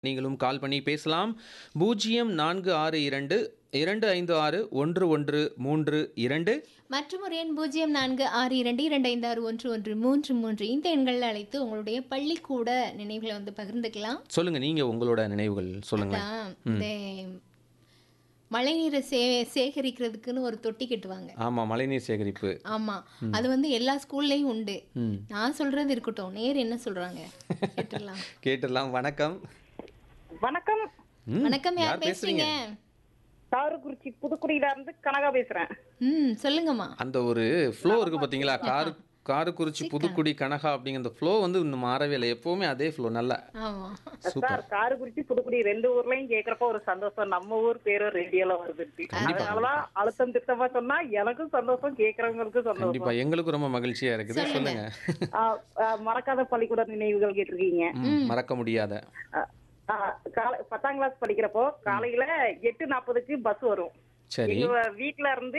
நீங்களும் கால் பண்ணி பேசலாம் பூஜ்ஜியம் நான்கு ஆறு இரண்டு இரண்டு ஐந்து ஆறு ஒன்று ஒன்று மூன்று இரண்டு மற்றும் ஒரு எண் பூஜ்ஜியம் நான்கு ஆறு இரண்டு இரண்டு ஐந்து ஆறு ஒன்று ஒன்று மூன்று மூன்று இந்த எண்களில் அழைத்து உங்களுடைய பள்ளிக்கூட நினைவுகளை வந்து பகிர்ந்துக்கலாம் சொல்லுங்க நீங்க உங்களோட நினைவுகள் சொல்லுங்க அதான் இந்த மழைநீரை சே சேகரிக்கிறதுக்குன்னு ஒரு தொட்டி கட்டுவாங்க ஆமா மழைநீர் சேகரிப்பு ஆமா அது வந்து எல்லா ஸ்கூல்லையும் உண்டு ம் நான் சொல்றது இருக்கட்டும் நேர் என்ன சொல்றாங்க கேட்டுடலாம் கேட்டுடலாம் வணக்கம் வணக்கம் ம், வணக்கம் யார் பேசுறீங்க தாருக்குறிச்சி புதுக்குடியில இருந்து கனகா பேசுறேன் ம் சொல்லுங்கம்மா அந்த ஒரு ஃப்ளோ இருக்கு பாத்தீங்களா காரு காரக்குறிச்சி புதுக்குடி கனகா அப்படிங்கிற அந்த ஃப்ளோ வந்து இன்னும் மாறவே இல்லை எப்பவுமே அதே ஃப்ளோ நல்லா ஆமா சார் காருக்குறிச்சி புதுக்குடி ரெண்டு ஊர்லயும் கேக்குறப்ப ஒரு சந்தோஷம் நம்ம ஊர் பேரும் ரேடியோல வருது அதனாலதான் அழுத்தம் திட்டமா சொன்னா எனக்கும் சந்தோஷம் கேக்குறவங்களுக்கும் சந்தோஷம் கண்டிப்பா எங்களுக்கும் ரொம்ப மகிழ்ச்சியா இருக்குது சொல்லுங்க ஆ, ஆ, மறக்காத பள்ளிக்கூட நினைவுகள் கேட்டிருக்கீங்க ம், மறக்க முடியாத ஆ, ஆ, காலை பத்தாம் கிளாஸ் படிக்கிறப்போ காலையில எட்டு நாற்பதுக்கு பஸ் வரும் சரி எங்க வீட்ல இருந்து